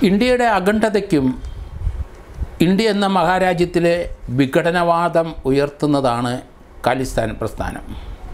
ഇന്ത്യയുടെ അഖണ്ഡതയ്ക്കും ഇന്ത്യ എന്ന മഹാരാജ്യത്തിലെ വിഘടനവാദം ഉയർത്തുന്നതാണ് ഖാലിസ്ഥാൻ പ്രസ്ഥാനം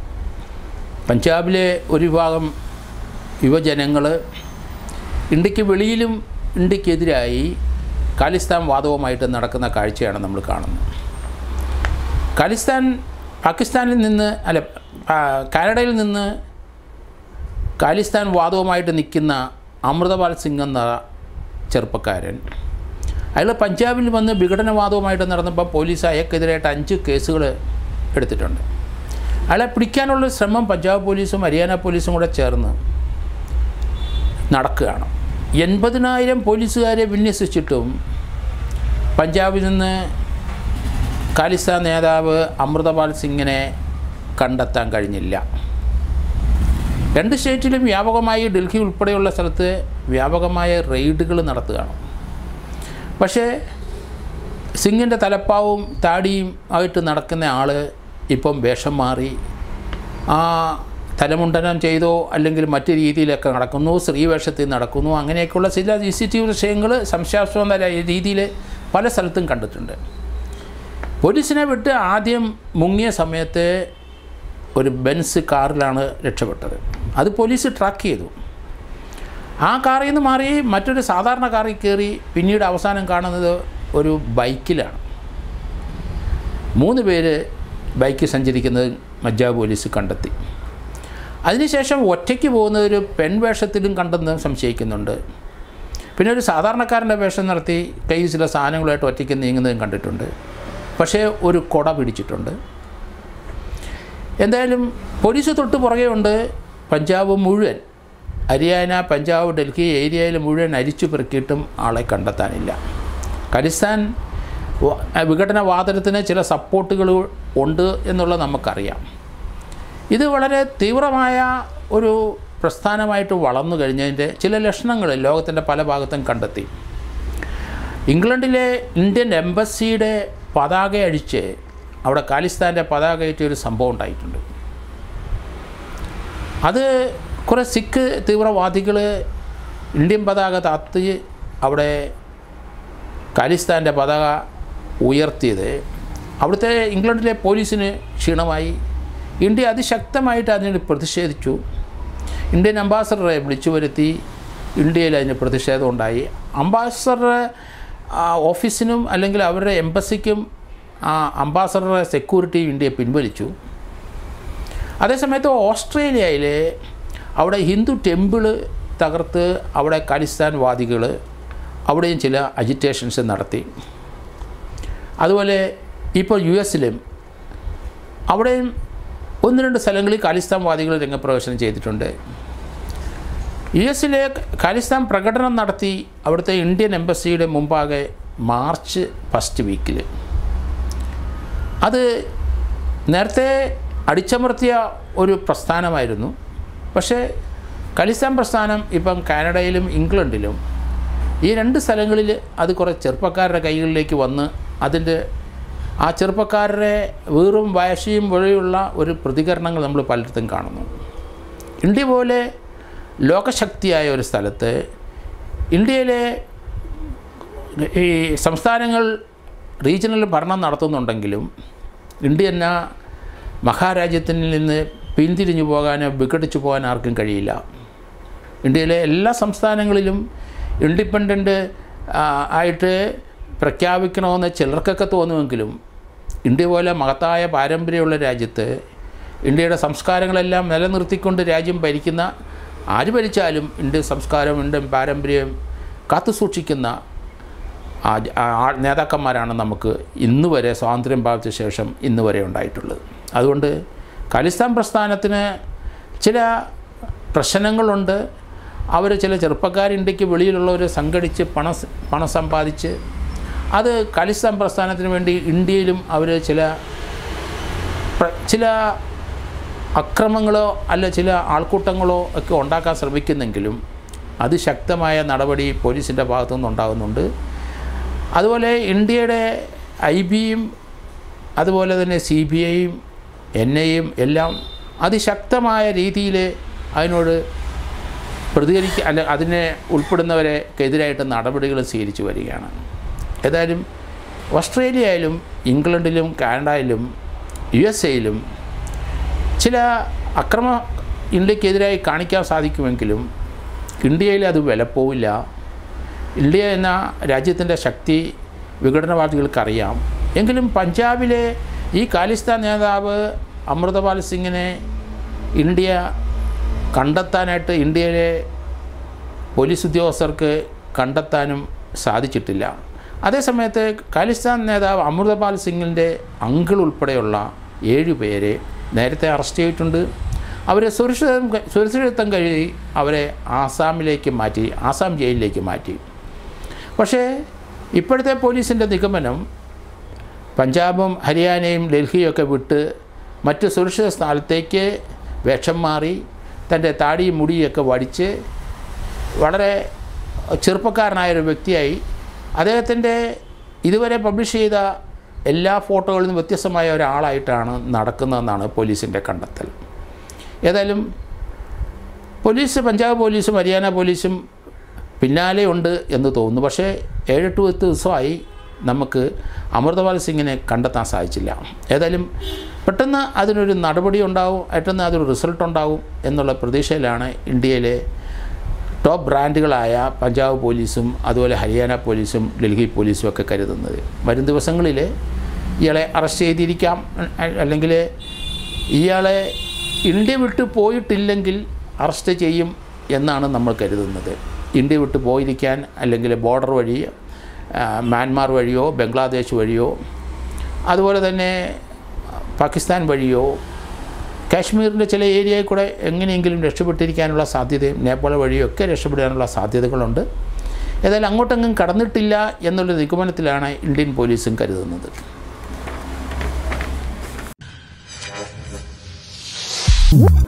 പഞ്ചാബിലെ ഒരു വിഭാഗം യുവജനങ്ങൾ ഇന്ത്യക്ക് വെളിയിലും ഇന്ത്യക്കെതിരായി ഖാലിസ്ഥാൻ വാദവുമായിട്ട് നടക്കുന്ന കാഴ്ചയാണ് നമ്മൾ കാണുന്നത് ഖാലിസ്ഥാൻ പാകിസ്ഥാനിൽ നിന്ന് അല്ല പാ- കാനഡയിൽ നിന്ന് ഖാലിസ്ഥാൻ വാദവുമായിട്ട് നിൽക്കുന്ന അമൃതപാൽ സിംഗ് എന്ന ചെറുപ്പക്കാരൻ അയാൾ പഞ്ചാബിൽ വന്ന് വിഘടനവാദവുമായിട്ട് നടന്നപ്പോൾ പോലീസ് അയാൾക്കെതിരായിട്ട് അഞ്ച് കേസുകൾ എടുത്തിട്ടുണ്ട് അയാളെ പിടിക്കാനുള്ള ശ്രമം പഞ്ചാബ് പോലീസും ഹരിയാന പോലീസും കൂടെ ചേർന്ന് നടക്കുകയാണ് എൺപതിനായിരം പോലീസുകാരെ വിന്യസിച്ചിട്ടും പഞ്ചാബിൽ നിന്ന് ഖാലിസ്ഥാൻ നേതാവ് അമൃതപാൽ സിംഗിനെ കണ്ടെത്താൻ കഴിഞ്ഞില്ല രണ്ട് സ്റ്റേറ്റിലും വ്യാപകമായി ഡൽഹി ഉൾപ്പെടെയുള്ള സ്ഥലത്ത് വ്യാപകമായ റെയ്ഡുകൾ നടത്തുകയാണ് പക്ഷേ സിംഗിൻ്റെ തലപ്പാവും താടിയും ആയിട്ട് നടക്കുന്ന ആൾ ഇപ്പം വേഷം മാറി ആ തലമുണ്ടനം ചെയ്തോ അല്ലെങ്കിൽ മറ്റു രീതിയിലൊക്കെ നടക്കുന്നു സ്ത്രീവേഷത്തിൽ നടക്കുന്നു അങ്ങനെയൊക്കെയുള്ള ചില സി സി ടി വി വിഷയങ്ങൾ സംശയാസ്പദ രീതിയിൽ പല സ്ഥലത്തും കണ്ടിട്ടുണ്ട് പോലീസിനെ വിട്ട് ആദ്യം മുങ്ങിയ സമയത്ത് ഒരു ബെൻസ് കാറിലാണ് രക്ഷപ്പെട്ടത് അത് പോലീസ് ട്രാക്ക് ചെയ്തു ആ കാറിൽ നിന്ന് മാറി മറ്റൊരു സാധാരണ കാറിൽ കയറി പിന്നീട് അവസാനം കാണുന്നത് ഒരു ബൈക്കിലാണ് മൂന്ന് പേര് ബൈക്കിൽ സഞ്ചരിക്കുന്നത് മജ്ജാ പോലീസ് കണ്ടെത്തി അതിനുശേഷം ഒറ്റയ്ക്ക് പോകുന്ന ഒരു പെൺവേഷത്തിലും കണ്ടെന്ന് സംശയിക്കുന്നുണ്ട് പിന്നെ ഒരു സാധാരണക്കാരൻ്റെ വേഷം നടത്തി കയ്യിൽ ചില സാധനങ്ങളായിട്ട് ഒറ്റയ്ക്ക് നീങ്ങുന്നതും കണ്ടിട്ടുണ്ട് പക്ഷേ ഒരു കൊട പിടിച്ചിട്ടുണ്ട് എന്തായാലും പോലീസ് തൊട്ട് പുറകെ ഉണ്ട് പഞ്ചാബ് മുഴുവൻ ഹരിയാന പഞ്ചാബ് ഡൽഹി ഏരിയയിൽ മുഴുവൻ അരിച്ചു പെറുക്കിയിട്ടും ആളെ കണ്ടെത്താനില്ല ഖലിസ്ഥാൻ വ- വിഘടനവാദനത്തിന് ചില സപ്പോർട്ടുകൾ ഉണ്ട് എന്നുള്ളത് നമുക്കറിയാം ഇത് വളരെ തീവ്രമായ ഒരു പ്രസ്ഥാനമായിട്ട് വളർന്നു കഴിഞ്ഞതിൻ്റെ ചില ലക്ഷണങ്ങൾ ലോകത്തിൻ്റെ പല ഭാഗത്തും കണ്ടെത്തി ഇംഗ്ലണ്ടിലെ ഇന്ത്യൻ എംബസിയുടെ പതാക അഴിച്ച് അവിടെ ഖാലിസ്ഥാൻ്റെ പതാക ഏറ്റിയ ഒരു സംഭവം ഉണ്ടായിട്ടുണ്ട് അത് കുറേ സിഖ് തീവ്രവാദികൾ ഇന്ത്യൻ പതാക താത്തി അവിടെ ഖാലിസ്ഥാൻ്റെ പതാക ഉയർത്തിയത് അവിടുത്തെ ഇംഗ്ലണ്ടിലെ പോലീസിന് ക്ഷീണമായി ഇന്ത്യ അതിശക്തമായിട്ട് അതിന് പ്രതിഷേധിച്ചു ഇന്ത്യൻ അംബാസഡറെ വിളിച്ചു വരുത്തി ഇന്ത്യയിൽ അതിന് പ്രതിഷേധം ഉണ്ടായി അംബാസഡർ ഓഫീസിനും അല്ലെങ്കിൽ അവരുടെ എംബസിക്കും ആ അംബാസഡറെ സെക്യൂരിറ്റി ഇന്ത്യ പിൻവലിച്ചു അതേസമയത്ത് ഓസ്ട്രേലിയയിൽ അവിടെ ഹിന്ദു ടെമ്പിള് തകർത്ത് അവിടെ ഖാലിസ്ഥാൻ വാദികൾ അവിടെയും ചില അജിറ്റേഷൻസ് നടത്തി അതുപോലെ ഇപ്പോൾ യു എസിലും അവിടെയും ഒന്ന് രണ്ട് സ്ഥലങ്ങളിൽ ഖാലിസ്ഥാൻ വാദികൾ രംഗപ്രവേശനം ചെയ്തിട്ടുണ്ട് യു എസിലെ ഖാലിസ്ഥാൻ പ്രകടനം നടത്തി അവിടുത്തെ ഇന്ത്യൻ എംബസിയുടെ മുമ്പാകെ മാർച്ച് ഫസ്റ്റ് വീക്കിൽ അത് നേരത്തെ അടിച്ചമർത്തിയ ഒരു പ്രസ്ഥാനമായിരുന്നു പക്ഷേ ഖലിസ്ഥാൻ പ്രസ്ഥാനം ഇപ്പം കാനഡയിലും ഇംഗ്ലണ്ടിലും ഈ രണ്ട് സ്ഥലങ്ങളിൽ അത് കുറേ ചെറുപ്പക്കാരുടെ കൈകളിലേക്ക് വന്ന് അതിൻ്റെ ആ ചെറുപ്പക്കാരുടെ വീറും വാശിയും വഴിയുള്ള ഒരു പ്രതികരണങ്ങൾ നമ്മൾ പലയിടത്തും കാണുന്നു ഇന്ത്യ പോലെ ലോകശക്തിയായ ഒരു സ്ഥലത്ത് ഇന്ത്യയിലെ ഈ സംസ്ഥാനങ്ങൾ റീജിയണൽ ഭരണം നടത്തുന്നുണ്ടെങ്കിലും ഇന്ത്യ എന്ന മഹാരാജ്യത്തിൽ നിന്ന് പിന്തിരിഞ്ഞു പോകാനോ വിഘടിച്ചു പോകാൻ ആർക്കും കഴിയില്ല ഇന്ത്യയിലെ എല്ലാ സംസ്ഥാനങ്ങളിലും ഇൻഡിപെൻഡൻ്റ് ആയിട്ട് പ്രഖ്യാപിക്കണമെന്ന് ചിലർക്കൊക്കെ തോന്നുമെങ്കിലും ഇന്ത്യ പോലെ മഹത്തായ പാരമ്പര്യമുള്ള രാജ്യത്ത് ഇന്ത്യയുടെ സംസ്കാരങ്ങളെല്ലാം നിലനിർത്തിക്കൊണ്ട് രാജ്യം ഭരിക്കുന്ന ആര് ഭരിച്ചാലും ഇന്ത്യൻ സംസ്കാരം ഇന്ത്യൻ പാരമ്പര്യം കാത്തുസൂക്ഷിക്കുന്ന ആ ആ നേതാക്കന്മാരാണ് നമുക്ക് ഇന്ന് വരെ സ്വാതന്ത്ര്യം പ്രാപിച്ച ശേഷം ഇന്ന് വരെ ഉണ്ടായിട്ടുള്ളത് അതുകൊണ്ട് ഖലിസ്ഥാൻ പ്രസ്ഥാനത്തിന് ചില പ്രശ്നങ്ങളുണ്ട് അവർ ചില ചെറുപ്പക്കാർ ഇന്ത്യക്ക് വെളിയിലുള്ളവർ സംഘടിച്ച് പണം സ- പണം സമ്പാദിച്ച് അത് ഖലിസ്ഥാൻ പ്രസ്ഥാനത്തിന് വേണ്ടി ഇന്ത്യയിലും അവർ ചില പ്ര- ചില അക്രമങ്ങളോ അല്ല ചില ആൾക്കൂട്ടങ്ങളോ ഒക്കെ ഉണ്ടാക്കാൻ ശ്രമിക്കുന്നെങ്കിലും അതിശക്തമായ നടപടി പോലീസിൻ്റെ ഭാഗത്തുനിന്ന് ഉണ്ടാകുന്നുണ്ട് അതുപോലെ ഇന്ത്യയുടെ ഐ ബിയും അതുപോലെ തന്നെ സി ബി ഐയും എൻ ഐയും എല്ലാം അതിശക്തമായ രീതിയിൽ അതിനോട് പ്രതികരിക്കുക അല്ല അതിനെ ഉൾപ്പെടുന്നവരെക്കെതിരായിട്ട് നടപടികൾ സ്വീകരിച്ചു വരികയാണ് ഏതായാലും ഓസ്ട്രേലിയയിലും ഇംഗ്ലണ്ടിലും കാനഡയിലും യു എസ് എയിലും ചില അക്രമ ഇന്ത്യക്കെതിരായി കാണിക്കാൻ സാധിക്കുമെങ്കിലും ഇന്ത്യയിൽ അത് വിലപ്പോവില്ല ഇന്ത്യ എന്ന രാജ്യത്തിൻ്റെ ശക്തി വിഘടനവാദികൾക്കറിയാം എങ്കിലും പഞ്ചാബിലെ ഈ ഖാലിസ്ഥാൻ നേതാവ് അമൃതപാൽ സിംഗിനെ ഇന്ത്യ കണ്ടെത്താനായിട്ട് ഇന്ത്യയിലെ പോലീസ് ഉദ്യോഗസ്ഥർക്ക് കണ്ടെത്താനും സാധിച്ചിട്ടില്ല അതേസമയത്ത് ഖാലിസ്ഥാൻ നേതാവ് അമൃതപാൽ സിംഗിൻ്റെ അങ്കിൾ ഉൾപ്പെടെയുള്ള ഏഴ് പേരെ നേരത്തെ അറസ്റ്റ് ചെയ്തിട്ടുണ്ട് അവരെ സുരക്ഷിതം സുരക്ഷിതത്വം കഴുകി അവരെ ആസാമിലേക്ക് മാറ്റി ആസാം ജയിലിലേക്ക് മാറ്റി പക്ഷേ ഇപ്പോഴത്തെ പോലീസിൻ്റെ നിഗമനം പഞ്ചാബും ഹരിയാനയും ഡൽഹിയും ഒക്കെ വിട്ട് മറ്റ് സുരക്ഷിത സ്ഥലത്തേക്ക് വേഷം മാറി തൻ്റെ താടിയും മുടിയൊക്കെ വടിച്ച് വളരെ ചെറുപ്പക്കാരനായ ഒരു വ്യക്തിയായി അദ്ദേഹത്തിൻ്റെ ഇതുവരെ പബ്ലിഷ് ചെയ്ത എല്ലാ ഫോട്ടോകളിൽ നിന്നും വ്യത്യസ്തമായ ഒരാളായിട്ടാണ് നടക്കുന്നതെന്നാണ് പോലീസിൻ്റെ കണ്ടെത്തൽ ഏതായാലും പോലീസ് പഞ്ചാബ് പോലീസും ഹരിയാന പോലീസും പിന്നാലെ ഉണ്ട് എന്ന് തോന്നുന്നു പക്ഷേ ഏഴെട്ട് പത്ത് ദിവസമായി നമുക്ക് അമൃതപാൽ സിംഗിനെ കണ്ടെത്താൻ സാധിച്ചില്ല ഏതായാലും പെട്ടെന്ന് അതിനൊരു നടപടി ഉണ്ടാവും പെട്ടെന്ന് അതൊരു റിസൾട്ട് ഉണ്ടാവും എന്നുള്ള പ്രതീക്ഷയിലാണ് ഇന്ത്യയിലെ ടോപ്പ് ബ്രാൻഡുകളായ പഞ്ചാബ് പോലീസും അതുപോലെ ഹരിയാന പോലീസും ഡൽഹി പോലീസും ഒക്കെ കരുതുന്നത് വരും ദിവസങ്ങളിൽ ഇയാളെ അറസ്റ്റ് ചെയ്തിരിക്കാം അല്ലെങ്കിൽ ഇയാളെ ഇന്ത്യ വിട്ട് പോയിട്ടില്ലെങ്കിൽ അറസ്റ്റ് ചെയ്യും എന്നാണ് നമ്മൾ കരുതുന്നത് ഇന്ത്യ വിട്ട് പോയിരിക്കാൻ അല്ലെങ്കിൽ ബോർഡർ വഴി ആ, മ്യാൻമാർ വഴിയോ ബംഗ്ലാദേശ് വഴിയോ അതുപോലെ തന്നെ പാകിസ്ഥാൻ വഴിയോ കാശ്മീരിൻ്റെ ചില ഏരിയയിൽ കൂടെ എങ്ങനെയെങ്കിലും രക്ഷപ്പെട്ടിരിക്കാനുള്ള സാധ്യതയും നേപ്പാൾ വഴിയൊക്കെ രക്ഷപ്പെടാനുള്ള സാധ്യതകളുണ്ട് ഏതായാലും അങ്ങോട്ടെങ്ങും കടന്നിട്ടില്ല എന്നുള്ള നിഗമനത്തിലാണ് ഇന്ത്യൻ പോലീസും കരുതുന്നത് you